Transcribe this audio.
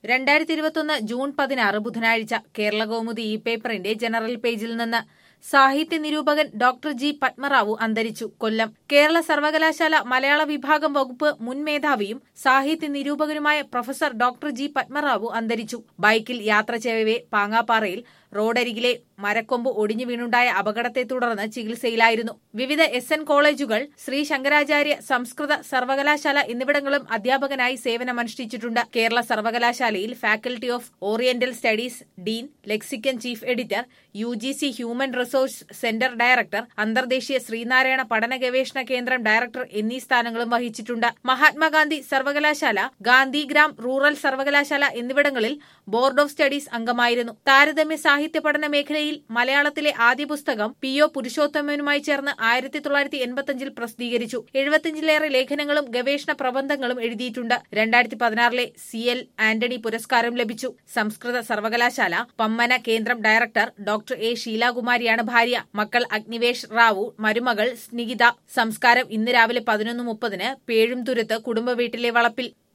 രണ്ടായിരത്തി ഇരുപത്തൊന്ന് ജൂൺ പതിനാറ് ബുധനാഴ്ച കേരള കൗമുദി ഇ പേപ്പറിന്റെ ജനറൽ പേജിൽ നിന്ന് സാഹിത്യ നിരൂപകൻ ഡോക്ടർ ജി പത്മറാവു അന്തരിച്ചു കൊല്ലം കേരള സർവകലാശാല മലയാള വിഭാഗം വകുപ്പ് മുൻ മേധാവിയും സാഹിത്യ നിരൂപകനുമായ പ്രൊഫസർ ഡോക്ടർ ജി പത്മറാവു അന്തരിച്ചു ബൈക്കിൽ യാത്ര ചെയ്യവേ പാങ്ങാപ്പാറയിൽ റോഡരികിലെ മരക്കൊമ്പ് ഒടിഞ്ഞു വീണുണ്ടായ അപകടത്തെ തുടർന്ന് ചികിത്സയിലായിരുന്നു വിവിധ എസ് എൻ കോളേജുകൾ ശ്രീ ശങ്കരാചാര്യ സംസ്കൃത സർവകലാശാല എന്നിവിടങ്ങളും അധ്യാപകനായി സേവനമനുഷ്ഠിച്ചിട്ടുണ്ട് കേരള സർവകലാശാലയിൽ faculty of oriental studies dean lexicon chief editor U G C human resource centre director അന്തർദേശീയ ശ്രീനാരായണ പഠന ഗവേഷണ കേന്ദ്രം ഡയറക്ടർ എന്നീ സ്ഥാനങ്ങളും വഹിച്ചിട്ടുണ്ട് മഹാത്മാഗാന്ധി സർവകലാശാല ഗാന്ധിഗ്രാം റൂറൽ സർവകലാശാല എന്നിവിടങ്ങളിൽ ബോർഡ് ഓഫ് സ്റ്റഡീസ് അംഗമായിരുന്നു താരതമ്യ സാഹിത്യ പഠന മേഖലയിൽ മലയാളത്തിലെ ആദ്യ പുസ്തകം പി ഒ പുരുഷോത്തമനുമായി ചേർന്ന് ആയിരത്തി തൊള്ളായിരത്തി എൺപത്തിയഞ്ചിൽ പ്രസിദ്ധീകരിച്ചു എഴുപത്തിയഞ്ചിലേറെ ലേഖനങ്ങളും ഗവേഷണ പ്രബന്ധങ്ങളും എഴുതിയിട്ടുണ്ട് രണ്ടായിരത്തി പതിനാറിലെ സി എൽ ആന്റണി പുരസ്കാരം ലഭിച്ചു സംസ്കൃത സർവകലാശാല പമ്മന കേന്ദ്രം ഡയറക്ടർ ഡോക്ടർ എ ശീലാകുമാരിയാണ് ഭാര്യ മക്കൾ അഗ്നിവേഷ് റാവു മരുമകൾ സ്നിഗിത സംസ്കാരം ഇന്ന് രാവിലെ പതിനൊന്ന് മുപ്പതിന് പേഴുംതുരുത്ത് കുടുംബ വീട്ടിലെ വളപ്പിൽ